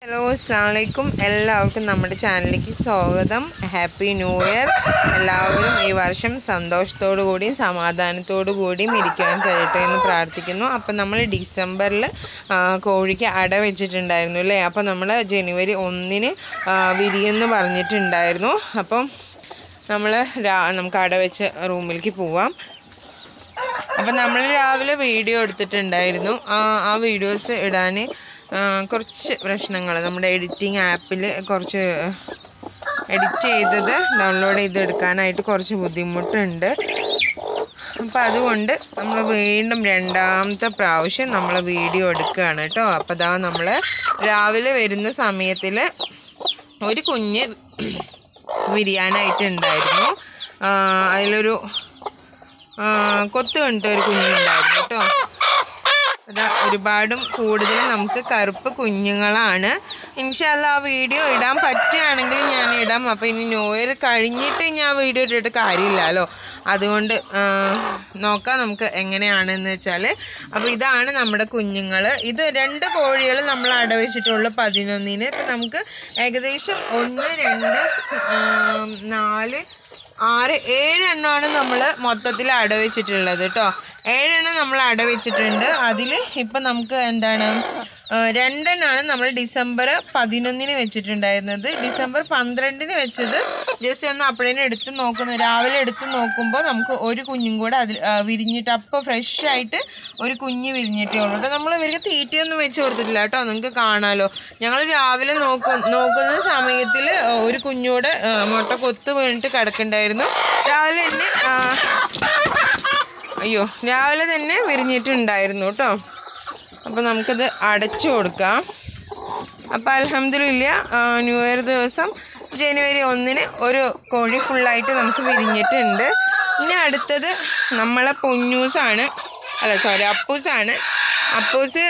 hello അസ്സാം വലൈക്കും എല്ലാവർക്കും നമ്മുടെ ചാനലിലേക്ക് സ്വാഗതം ഹാപ്പി ന്യൂ ഇയർ എല്ലാവരും ഈ വർഷം സന്തോഷത്തോടു കൂടിയും സമാധാനത്തോടു കൂടിയും ഇരിക്കാൻ കഴിയട്ടെ എന്ന് പ്രാർത്ഥിക്കുന്നു അപ്പം നമ്മൾ ഡിസംബറിൽ കോഴിക്ക് അട വെച്ചിട്ടുണ്ടായിരുന്നു അല്ലേ അപ്പം നമ്മൾ ജനുവരി ഒന്നിന് ആ, വിരിയെന്ന് പറഞ്ഞിട്ടുണ്ടായിരുന്നു അപ്പം നമ്മൾ രാ നമുക്ക് അട വെച്ച് റൂമിലേക്ക് പോവാം അപ്പം നമ്മൾ രാവിലെ വീഡിയോ എടുത്തിട്ടുണ്ടായിരുന്നു ആ ആ വീഡിയോസ് ഇടാൻ കുറച്ച് പ്രശ്നങ്ങൾ നമ്മുടെ എഡിറ്റിംഗ് ആപ്പിൽ കുറച്ച് എഡിറ്റ് ചെയ്തത് ഡൗൺലോഡ് ചെയ്തെടുക്കാനായിട്ട് കുറച്ച് ബുദ്ധിമുട്ടുണ്ട് അപ്പം അതുകൊണ്ട് നമ്മൾ വീണ്ടും രണ്ടാമത്തെ പ്രാവശ്യം നമ്മൾ വീഡിയോ എടുക്കുകയാണ് കേട്ടോ അപ്പോൾ അതാ നമ്മൾ രാവിലെ വരുന്ന സമയത്തിൽ ഒരു കുഞ്ഞ് വിരിയാനായിട്ടുണ്ടായിരുന്നു ആ, അതിലൊരു ആ, കൊത്ത് കണ്ടിട്ട് ഒരു കുഞ്ഞുണ്ടായിരുന്നു കേട്ടോ അതാ ഒരുപാടും കൂടുതലും നമുക്ക് കറുപ്പ് കുഞ്ഞുങ്ങളാണ് ഇൻഷാല്ല ആ വീഡിയോ ഇടാൻ പറ്റുകയാണെങ്കിൽ ഞാൻ ഇടാം അപ്പോൾ ഇനി ന്യൂ ഇയർ കഴിഞ്ഞിട്ട് ഞാൻ വീഡിയോ ഇട്ടിട്ട് കാര്യമില്ലല്ലോ അതുകൊണ്ട് ആ, നോക്കാം നമുക്ക് എങ്ങനെയാണെന്ന് വെച്ചാൽ അപ്പോൾ ഇതാണ് നമ്മുടെ കുഞ്ഞുങ്ങൾ ഇത് രണ്ട് കോഴികൾ നമ്മൾ അടവെച്ചിട്ടുള്ളൂ പതിനൊന്നിന് ഇപ്പം നമുക്ക് ഏകദേശം ഒന്ന് രണ്ട് ആ, നാല് ആറ് ഏഴെണ്ണമാണ് നമ്മൾ മൊത്തത്തിൽ അടവെച്ചിട്ടുള്ളത് കേട്ടോ ഏഴെണ്ണം നമ്മൾ അടവെച്ചിട്ടുണ്ട് അതിൽ ഇപ്പം നമുക്ക് എന്താണ് ആ, രണ്ടെണ്ണമാണ് നമ്മൾ ഡിസംബർ പതിനൊന്നിന് വെച്ചിട്ടുണ്ടായിരുന്നത് ഡിസംബർ പന്ത്രണ്ടിന് വെച്ചത് ജസ്റ്റ് ഒന്ന് അപ്പോഴേനും എടുത്ത് നോക്കുന്നത് രാവിലെ എടുത്ത് നോക്കുമ്പോൾ നമുക്ക് ഒരു കുഞ്ഞും കൂടെ അതിൽ ആ, വിരിഞ്ഞിട്ട് അപ്പോൾ ഫ്രഷ് ആയിട്ട് ഒരു കുഞ്ഞ് വിരിഞ്ഞിട്ടേ ഉള്ളൂ കേട്ടോ നമ്മൾ ഇവർക്ക് തീറ്റയൊന്നും വെച്ച് കൊടുത്തിട്ടില്ല കേട്ടോ നിങ്ങൾക്ക് കാണാമല്ലോ ഞങ്ങൾ രാവിലെ നോക്കു നോക്കുന്ന സമയത്തിൽ ഒരു കുഞ്ഞൂടെ ആ, മുട്ട കൊത്ത് വീണിട്ട് കിടക്കണ്ടായിരുന്നു രാവിലെ തന്നെ ആ, അയ്യോ രാവിലെ തന്നെ വിരിഞ്ഞിട്ടുണ്ടായിരുന്നു കേട്ടോ അപ്പോൾ നമുക്കത് അടച്ചു കൊടുക്കാം അപ്പോൾ അലഹമില്ല ന്യൂ ഇയർ ദിവസം ജനുവരി ഒന്നിന് ഒരു കോഴി ഫുള്ളായിട്ട് നമുക്ക് വിരിഞ്ഞിട്ടുണ്ട് ഇനി അടുത്തത് നമ്മളെ പൊന്നൂസാണ് അല്ല സോറി അപ്പൂസാണ് അപ്പൂസ്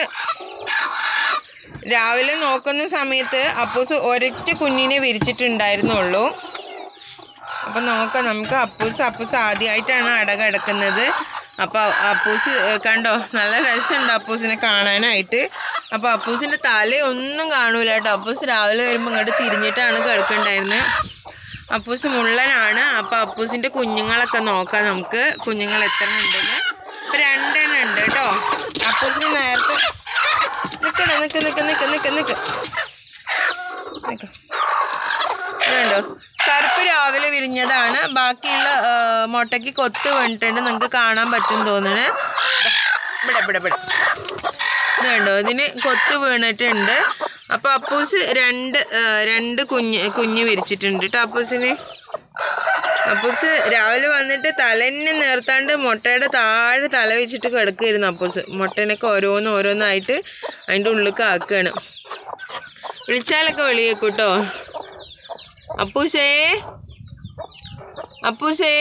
രാവിലെ നോക്കുന്ന സമയത്ത് അപ്പൂസ് ഒരൊറ്റ കുഞ്ഞിനെ വിരിച്ചിട്ടുണ്ടായിരുന്നുള്ളൂ അപ്പം നോക്കാം നമുക്ക് അപ്പൂസ് അപ്പൂസ് ആദ്യമായിട്ടാണ് അട കിടക്കുന്നത് അപ്പോൾ അപ്പൂസ് ഏഹ്, കണ്ടോ നല്ല രസമുണ്ട് അപ്പൂസിനെ കാണാനായിട്ട് അപ്പോൾ അപ്പൂസിൻ്റെ തല ഒന്നും കാണൂല കേട്ടോ അപ്പൂസ് രാവിലെ വരുമ്പോൾ ഇങ്ങോട്ട് തിരിഞ്ഞിട്ടാണ് കിടക്കണ്ടായിരുന്നത് അപ്പൂസ് മുള്ളനാണ് അപ്പോൾ അപ്പൂസിൻ്റെ കുഞ്ഞുങ്ങളൊക്കെ നോക്കാം നമുക്ക് കുഞ്ഞുങ്ങൾ എത്ര ഉണ്ടെന്ന് ഇപ്പം രണ്ടെണ്ണം ഉണ്ട് കേട്ടോ അപ്പൂസിന് നേരത്തെ നിൽക്കണേ നിൽക്ക് നിൽക്ക് നിൽക്ക് നിൽക്ക് നിൽക്ക് നിൽക്ക് അതുണ്ടോ കറുപ്പ് രാവിലെ വിരിഞ്ഞതാണ് ബാക്കിയുള്ള ആ, മുട്ടയ്ക്ക് കൊത്ത് വീണിട്ടുണ്ട് നിങ്ങൾക്ക് കാണാൻ പറ്റും തോന്നണേ ഇവിടെ ഇവിടെ ഇവിടെ ഇത് കണ്ടോ ഇതിന് കൊത്ത് വീണിട്ടുണ്ട് അപ്പോൾ അപ്പൂസ് രണ്ട് ആ, രണ്ട് കുഞ്ഞ് കുഞ്ഞ് വിരിച്ചിട്ടുണ്ട് കേട്ടോ അപ്പൂസിന് അപ്പൂസ് രാവിലെ വന്നിട്ട് തലന്നെ നേർത്താണ്ട് മുട്ടയുടെ താഴെ തല വെച്ചിട്ട് കിടക്കുകയായിരുന്നു അപ്പൂസ് മുട്ടേനൊക്കെ ഓരോന്ന് ഓരോന്നായിട്ട് അതിൻ്റെ ഉള്ളിലേക്ക് ആക്കുകയാണ് വിളിച്ചാലൊക്കെ വെളിയേക്കൂട്ടോ അപ്പൂസേ അപ്പൂസേ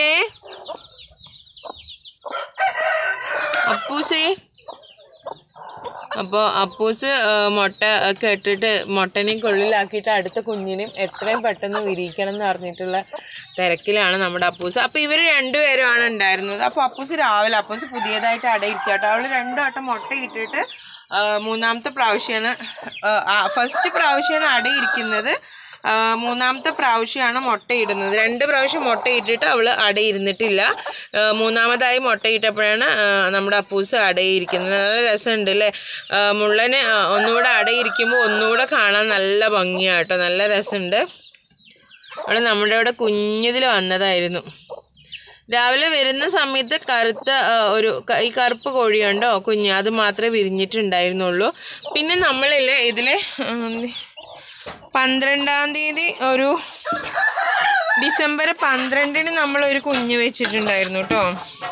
അപ്പൂസേ അപ്പോൾ അപ്പൂസ് ആ, മുട്ട ഒക്കെ ഇട്ടിട്ട് മുട്ടനെയും കൊള്ളിലാക്കിയിട്ട് അടുത്ത കുഞ്ഞിനെയും എത്രയും പെട്ടെന്ന് വിരിയിക്കണം എന്ന് പറഞ്ഞിട്ടുള്ള തിരക്കിലാണ് നമ്മുടെ അപ്പൂസ് അപ്പോൾ ഇവർ രണ്ടുപേരുമാണ് ഉണ്ടായിരുന്നത് അപ്പോൾ അപ്പൂസ് രാവിലെ അപ്പൂസ് പുതിയതായിട്ട് അടയിരിക്കുക കേട്ടോ അവൾ രണ്ടു വട്ടം മുട്ട ഇട്ടിട്ട് ആ, മൂന്നാമത്തെ പ്രാവശ്യമാണ് ഫസ്റ്റ് പ്രാവശ്യമാണ് അടയിരിക്കുന്നത് ആ, മൂന്നാമത്തെ പ്രാവശ്യമാണ് മുട്ടയിടുന്നത് രണ്ട് പ്രാവശ്യം മുട്ടയിട്ടിട്ട് അവൾ അടയിരുന്നിട്ടില്ല ആ, മൂന്നാമതായി മുട്ടയിട്ടപ്പോഴാണ് ആ, നമ്മുടെ അപ്പൂസ് അടയിരിക്കുന്നത് നല്ല രസമുണ്ട് അല്ലേ ആ, മുള്ളന് ആ, ഒന്നുകൂടെ അടയിരിക്കുമ്പോൾ ഒന്നുകൂടെ കാണാൻ നല്ല ഭംഗിയാണ് കേട്ടോ നല്ല രസമുണ്ട് അവൾ നമ്മുടെ ഇവിടെ കുഞ്ഞതിൽ വന്നതായിരുന്നു രാവിലെ വരുന്ന സമയത്ത് കറുത്ത ആ, ഒരു ക- ഈ കറുപ്പ് കോഴിയുണ്ടോ കുഞ്ഞ് അത് മാത്രമേ വിരിഞ്ഞിട്ടുണ്ടായിരുന്നുള്ളൂ പിന്നെ നമ്മളില്ലേ ഇതിലെ ഉം, പന്ത്രണ്ടാം തീയതി ഒരു ഡിസംബർ പന്ത്രണ്ടിന് നമ്മൾ ഒരു കുഞ്ഞ് വെച്ചിട്ടുണ്ടായിരുന്നു കേട്ടോ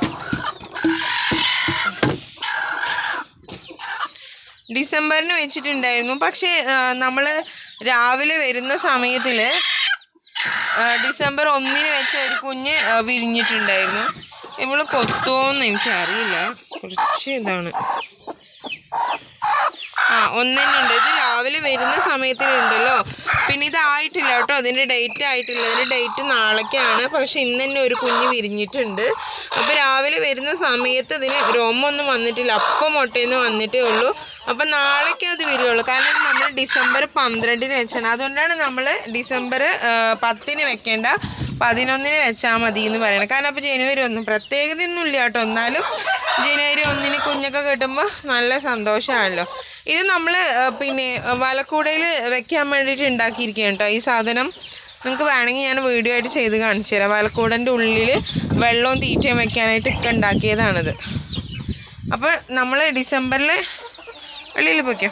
ഡിസംബറിന് വെച്ചിട്ടുണ്ടായിരുന്നു പക്ഷേ നമ്മൾ രാവിലെ വരുന്ന സമയത്തിൽ ഡിസംബർ ഒന്നിന് വെച്ച ഒരു കുഞ്ഞ് ആ, വിരിഞ്ഞിട്ടുണ്ടായിരുന്നു ഇവള് കൊത്തുമോന്ന് എനിക്കറിയില്ല കുറച്ച് ഇതാണ് ആ ഒന്നെണ്ണുണ്ട് ഇത് രാവിലെ വരുന്ന സമയത്തിലുണ്ടല്ലോ പിന്നെ ഇതായിട്ടില്ല കേട്ടോ അതിൻ്റെ ഡേറ്റ് ആയിട്ടില്ല അതിൻ്റെ ഡേറ്റ് നാളേക്കാണ് പക്ഷെ ഇന്ന് തന്നെ ഒരു കുഞ്ഞ് വിരിഞ്ഞിട്ടുണ്ട് അപ്പോൾ രാവിലെ വരുന്ന സമയത്ത് ഇതിന് രോമൊന്നും വന്നിട്ടില്ല അപ്പം മുട്ടയെന്ന് വന്നിട്ടേ ഉള്ളൂ അപ്പം നാളേക്ക് അത് വരുള്ളൂ കാരണം ഇത് നമ്മൾ ഡിസംബർ പന്ത്രണ്ടിന് വെച്ചാണ് അതുകൊണ്ടാണ് നമ്മൾ ഡിസംബർ ആ, പത്തിന് വെക്കേണ്ട പതിനൊന്നിന് വെച്ചാൽ മതി എന്ന് പറയുന്നത് കാരണം അപ്പോൾ ജനുവരി ഒന്ന് പ്രത്യേകതയൊന്നും ഇല്ല കേട്ടോ എന്നാലും ജനുവരി ഒന്നിന് കുഞ്ഞൊക്കെ കിട്ടുമ്പോൾ നല്ല സന്തോഷമാണല്ലോ ഇത് നമ്മൾ പിന്നെ വലക്കൂടയിൽ വെക്കാൻ വേണ്ടിയിട്ട് ഉണ്ടാക്കിയിരിക്കുകയാണ് കേട്ടോ ഈ സാധനം നിങ്ങൾക്ക് വേണമെങ്കിൽ ഞാൻ വീഡിയോ ആയിട്ട് ചെയ്ത് കാണിച്ചു തരാം വലക്കൂടൻ്റെ ഉള്ളിൽ വെള്ളവും തീറ്റയും വെക്കാനായിട്ട് ഒക്കെ ഉണ്ടാക്കിയതാണിത് അപ്പോൾ നമ്മൾ ഡിസംബറിൽ വെളിയിൽ പൊയ്ക്കോ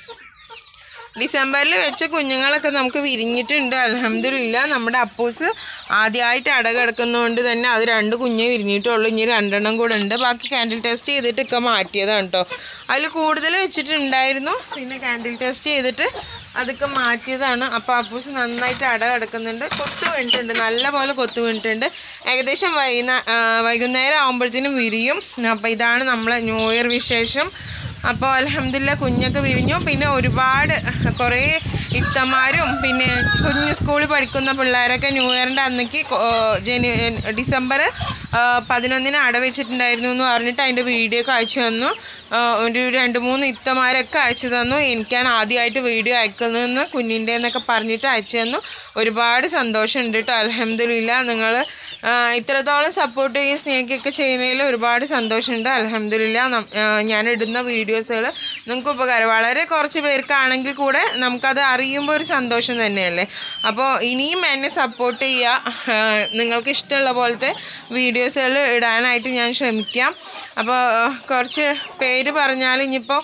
ഡിസംബറിൽ വെച്ച കുഞ്ഞുങ്ങളൊക്കെ നമുക്ക് വിരിഞ്ഞിട്ടുണ്ട് അലഹമില്ല നമ്മുടെ അപ്പൂസ് ആദ്യമായിട്ട് അടകിടക്കുന്നതുകൊണ്ട് തന്നെ അത് രണ്ട് കുഞ്ഞേ വിരിഞ്ഞിട്ടുള്ളൂ ഇനി രണ്ടെണ്ണം കൂടെ ഉണ്ട് ബാക്കി കാൻഡിൽ ടെസ്റ്റ് ചെയ്തിട്ട് ഒക്കെ മാറ്റിയതാണ് കേട്ടോ അതിൽ കൂടുതൽ വെച്ചിട്ടുണ്ടായിരുന്നു പിന്നെ കാൻഡിൽ ടെസ്റ്റ് ചെയ്തിട്ട് അതൊക്കെ മാറ്റിയതാണ് അപ്പോൾ അപ്പൂസ് നന്നായിട്ട് അട കിടക്കുന്നുണ്ട് കൊത്തു വീണിട്ടുണ്ട് നല്ല പോലെ കൊത്തു വീണിട്ടുണ്ട് ഏകദേശം വൈകുന്ന ആ, വൈകുന്നേരം ആകുമ്പോഴത്തേനും വിരിയും അപ്പോൾ ഇതാണ് നമ്മളെ ന്യൂ ഇയർ വിശേഷം അപ്പോൾ അലഹമില്ല കുഞ്ഞൊക്കെ വിരിഞ്ഞു പിന്നെ ഒരുപാട് കുറേ ഇത്തമാരും പിന്നെ കുഞ്ഞ് സ്കൂളിൽ പഠിക്കുന്ന പിള്ളേരൊക്കെ ന്യൂ ഇയറിൻ്റെ അന്നേക്ക് കൊ- ജനു ഡിസംബർ ആ, പതിനൊന്നിന് അട വെച്ചിട്ടുണ്ടായിരുന്നു എന്ന് പറഞ്ഞിട്ട് അതിൻ്റെ വീഡിയോ ഒക്കെ അയച്ചു തന്നു ആ, ഒരു രണ്ട് മൂന്ന് ഇത്തമാരൊക്കെ അയച്ചു തന്നു എനിക്കാണ് ആദ്യമായിട്ട് വീഡിയോ അയക്കുന്നതെന്ന് കുഞ്ഞിൻ്റെ എന്നൊക്കെ പറഞ്ഞിട്ട് അയച്ചു തന്നു ഒരുപാട് സന്തോഷമുണ്ട് കേട്ടോ അലഹമില്ല നിങ്ങൾ ഇത്രത്തോളം സപ്പോർട്ട് ചെയ്യുകയും സ്നേഹിക്കുകയൊക്കെ ചെയ്യുന്നതിൽ ഒരുപാട് സന്തോഷമുണ്ട് അലഹമില്ല ഞാൻ ഇടുന്ന വീഡിയോസുകൾ നിങ്ങൾക്ക് ഉപകാരം വളരെ കുറച്ച് പേർക്കാണെങ്കിൽ കൂടെ നമുക്കത് അറിയുമ്പോൾ ഒരു സന്തോഷം തന്നെയല്ലേ അപ്പോൾ ഇനിയും എന്നെ സപ്പോർട്ട് ചെയ്യുക ആ, നിങ്ങൾക്ക് ഇഷ്ടമുള്ള പോലത്തെ വീഡിയോസുകൾ ഇടാനായിട്ട് ഞാൻ ശ്രമിക്കാം അപ്പോൾ കുറച്ച് പേര് പറഞ്ഞാൽ ഇനിയിപ്പോൾ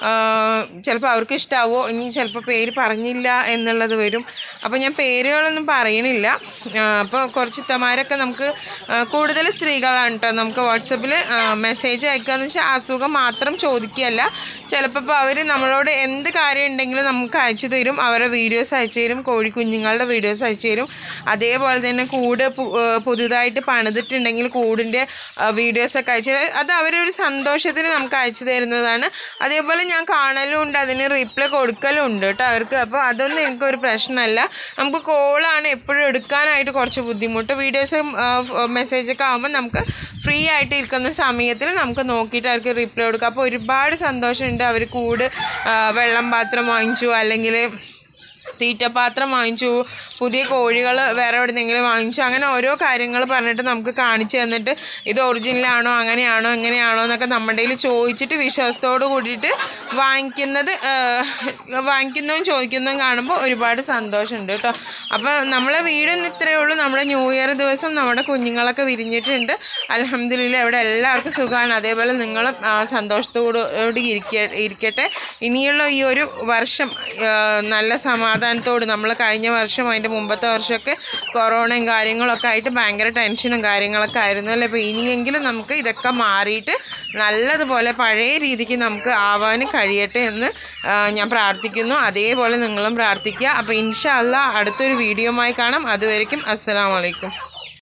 ചിലപ്പോൾ അവർക്ക് ഇഷ്ടാവോ ഇനി ചിലപ്പോൾ പേര് പറഞ്ഞില്ല എന്നുള്ളത് വരും അപ്പോൾ ഞാൻ പേരുകളൊന്നും പറയണില്ല ആ, അപ്പോൾ കുറച്ച് ഇത്തമാരൊക്കെ നമുക്ക് ആ, കൂടുതൽ സ്ത്രീകളാണ് കേട്ടോ നമുക്ക് വാട്സപ്പിൽ മെസ്സേജ് അയക്കുകയെന്ന് വെച്ചാൽ അസുഖം മാത്രം ചോദിക്കുകയല്ല ചിലപ്പോൾ ഇപ്പോൾ അവർ നമ്മളോട് എന്ത് കാര്യം ഉണ്ടെങ്കിലും നമുക്ക് അയച്ചു തരും അവരുടെ വീഡിയോസ് അയച്ചു തരും കോഴി കുഞ്ഞുങ്ങളുടെ വീഡിയോസ് അയച്ചു തരും അതേപോലെ തന്നെ കൂട് പു- ആ, പുതുതായിട്ട് പണിതിട്ടുണ്ടെങ്കിൽ കൂടിൻ്റെ വീഡിയോസൊക്കെ അയച്ചു തരും അത് അവരൊരു സന്തോഷത്തിന് നമുക്ക് അയച്ചു തരുന്നതാണ് അതേപോലെ ഞാൻ കാണലും ഉണ്ട് അതിന് റിപ്ലൈ കൊടുക്കലും ഉണ്ട് കേട്ടോ അവർക്ക് അപ്പോൾ അതൊന്നും എനിക്കൊരു പ്രശ്നമല്ല നമുക്ക് കോളാണ് എപ്പോഴും എടുക്കാനായിട്ട് കുറച്ച് ബുദ്ധിമുട്ട് വീഡിയോസ് മെസ്സേജൊക്കെ ആകുമ്പോൾ നമുക്ക് ഫ്രീ ആയിട്ട് ഇരിക്കുന്ന സമയത്തിൽ നമുക്ക് നോക്കിയിട്ട് അവർക്ക് റിപ്ലൈ കൊടുക്കാം അപ്പോൾ ഒരുപാട് സന്തോഷമുണ്ട് അവർ കൂട് ആ, വെള്ളം പാത്രം വാങ്ങിച്ചു അല്ലെങ്കിൽ തീറ്റപാത്രം വാങ്ങിച്ചു പുതിയ കോഴികൾ വേറെ എവിടെന്നെങ്കിലും വാങ്ങിച്ചു അങ്ങനെ ഓരോ കാര്യങ്ങൾ പറഞ്ഞിട്ട് നമുക്ക് കാണിച്ചു തന്നിട്ട് ഇത് ഒറിജിനലാണോ അങ്ങനെയാണോ എങ്ങനെയാണോ എന്നൊക്കെ നമ്മുടെ കയ്യിൽ ചോദിച്ചിട്ട് വിശ്വാസത്തോട് കൂടിയിട്ട് വാങ്ങിക്കുന്നത് ആ, വാങ്ങിക്കുന്നതും ചോദിക്കുന്നതും കാണുമ്പോൾ ഒരുപാട് സന്തോഷമുണ്ട് കേട്ടോ അപ്പോൾ നമ്മളെ വീട് ഇന്ന് ഇത്രയേ ഉള്ളൂ നമ്മുടെ ന്യൂ ഇയർ ദിവസം നമ്മുടെ കുഞ്ഞുങ്ങളൊക്കെ വിരിഞ്ഞിട്ടുണ്ട് അലഹമ്മദില്ല ഇവിടെ എല്ലാവർക്കും സുഖമാണ് അതേപോലെ നിങ്ങളും ആ, സന്തോഷത്തോട് ഇരിക്ക ഇരിക്കട്ടെ ഇനിയുള്ള ഈ ഒരു വർഷം ആ, നല്ല സമാധാനത്തോട് നമ്മൾ കഴിഞ്ഞ വർഷം അതിൻ്റെ മുമ്പത്തെ വർഷമൊക്കെ കൊറോണയും കാര്യങ്ങളൊക്കെ ആയിട്ട് ഭയങ്കര ടെൻഷനും കാര്യങ്ങളൊക്കെ ആയിരുന്നു അല്ലേ അപ്പോൾ ഇനിയെങ്കിലും നമുക്ക് ഇതൊക്കെ മാറിയിട്ട് നല്ലതുപോലെ പഴയ രീതിക്ക് നമുക്ക് ആവാൻ കഴിയട്ടെ എന്ന് ആ, ഞാൻ പ്രാർത്ഥിക്കുന്നു അതേപോലെ നിങ്ങളും പ്രാർത്ഥിക്കുക അപ്പോൾ ഇൻഷാ അല്ലാ അടുത്തൊരു വീഡിയോയുമായി കാണാം അതുവരയ്ക്കും അസ്സലാമലൈക്കും